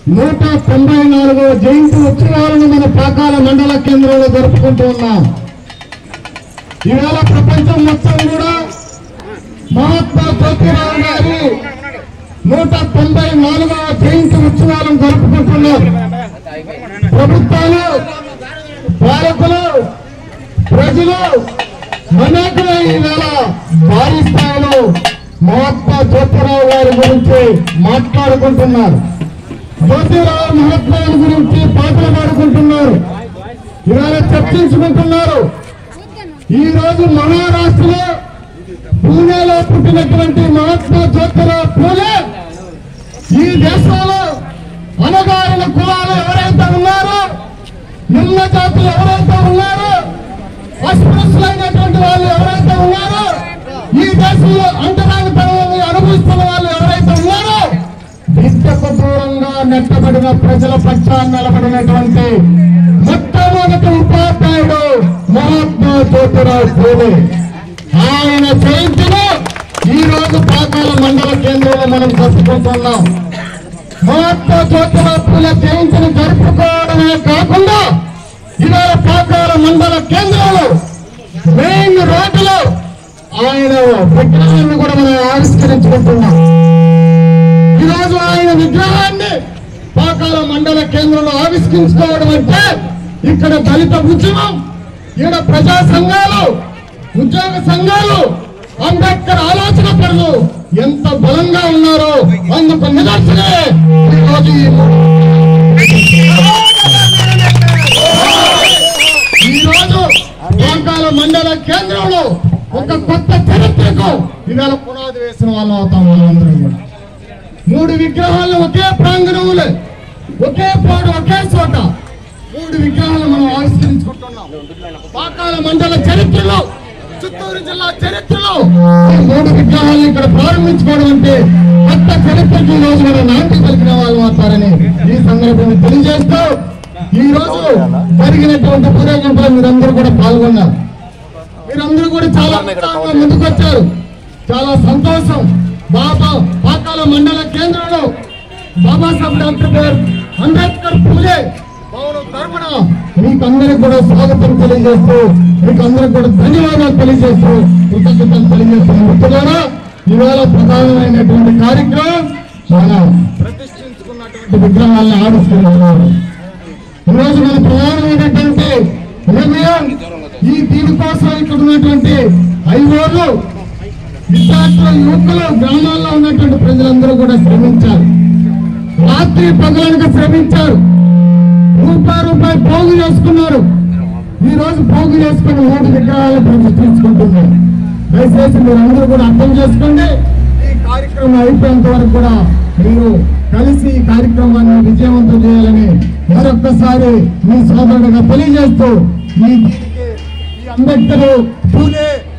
నూట తొంభై నాలుగో జయంతి ఉత్సవాలను మన పాకాల మండల కేంద్రంలో జరుపుకుంటూ ఉన్నాం ఈవేళ ప్రపంచం మొత్తం కూడా మహాత్మా జ్యోతిరావు గారి నూట తొంభై నాలుగవ జయంతి ఉత్సవాలను జరుపుకుంటున్నారు ప్రభుత్వాలు పాలకులు ప్రజలు అనేకులు ఈవేళ భారీ స్థాయిలో మహాత్మా జ్యోతిరావు గారి గురించి మాట్లాడుకుంటున్నారు జ్యోతిరావు మహాత్మాల గురించి పాటలు పాడుకుంటున్నారు ఇవాళ చర్చించుకుంటున్నారు ఈ రోజు మహారాష్ట్రలో పూణేలో పుట్టినటువంటి మహాత్మా జ్యోతిరావు పూలే ఈ దేశంలో అనగారిన కులాలు ఎవరైతే ఉన్నారో నిమ్న జాతులు ఎవరైతే ఉన్నారో అస్పృశ్యులైనటువంటి వాళ్ళు ఎవరైతే ఉన్నారో ఈ దేశంలో అంతరాంగతనాన్ని అనుభవిస్తున్న వాళ్ళు ఎవరైతే ఉన్నారో విద్యకు దూరంగా నెట్టబడిన ప్రజల పక్షాన్ని నిలబడినటువంటి మొట్టమొదటి ఉపాధ్యాయుడు మహాత్మా జ్యోతిరావు పూలే ఆయన జయంతిని ఈ రోజు పాకాల మండల కేంద్రంలో మనం జరుపుకుంటున్నాం మహాత్మా జ్యోతిరావు పూలే జయంతిని జరుపుకోవడమే కాకుండా ఇవాళ పాకాల మండల కేంద్రంలో మెయిన్ రోడ్డులో ఆయన విగ్రహాన్ని కూడా మనం ఆవిష్కరించుకుంటున్నాం ఈరోజు ఆయన విగ్రహాన్ని పాకాల మండల కేంద్రంలో ఆవిష్కరించుకోవడం అంటే ఇక్కడ దళిత ఉద్యమం ఈడ ప్రజా సంఘాలు ఉద్యోగ సంఘాలు అంబేద్కర్ ఆలోచన పరులు ఎంత బలంగా ఉన్నారో అందుకు నిదర్శనమే ఈరోజు ఈ ఈ రోజు పాకాల మండల కేంద్రంలో ఒక కొత్త చరిత్రకు ఇవాళ పునాది వేసిన వాళ్ళం అవుతాం వాళ్ళందరం కూడా మూడు విగ్రహాలు ఒకే ప్రాంగణంలో ఒకే పాడు ఒకే చోట మూడు విగ్రహాలు మనం ఆవిష్కరించుకుంటున్నాం పాకాల మండల చరిత్రలో చిత్తూరు జిల్లా చరిత్రలో ఈ మూడు విగ్రహాలను ఇక్కడ ప్రారంభించుకోవడం అంటే కొత్త చరిత్రకి ఈ రోజు మన నాంది కలిగిన వాళ్ళు అవుతారని ఈ సందర్భంగా తెలియజేస్తూ ఈ రోజు జరిగినటువంటి ఊరేగింపులో మీరందరూ కూడా పాల్గొన్నారు మీరందరూ కూడా చాలా ఉత్సాహంగా ముందుకొచ్చారు చాలా సంతోషం బాబా పాకాల మండల కేంద్రంలో బాబాసాహెబ్ డాక్టర్ గారు అంబేద్కర్ పూలే భవనం తరపున మీకు అందరికి కూడా స్వాగతం తెలియజేస్తూ మీకు అందరికి కూడా ధన్యవాదాలు తెలియజేస్తూ కృతజ్ఞతలు తెలియజేస్తున్న మిత్రులారా ఇవాళ ప్రధానమైనటువంటి కార్యక్రమం మనం ప్రతిష్ఠించుకున్నటువంటి విగ్రహాలను ఆవిష్కరించారు ఈరోజు మన ప్రధానమైనటువంటి నిర్ణయం ఈ దీనికోసం ఇక్కడ ఉన్నటువంటి ఐఓలు విద్యార్థులు యువకులు గ్రామాల్లో ఉన్నటువంటి ప్రజలందరూ కూడా శ్రమించారు రాత్రి పగలనక శ్రమించారు రూపాయి రూపాయి పోగు చేసుకున్నారు ఈ రోజు పోగు చేసుకుని మూడు విగ్రహాలు ప్రతిష్ఠించుకుంటున్నారు దయచేసి మీరు అందరూ కూడా అర్థం చేసుకోండి ఈ కార్యక్రమం అయిపోయేంత వరకు కూడా మీరు కలిసి ఈ కార్యక్రమాన్ని విజయవంతం చేయాలని మరొక్కసారి మీ సోదరుడిగా తెలియజేస్తూ ఈ దీనికి ఈ అంబేద్కర్ పూలే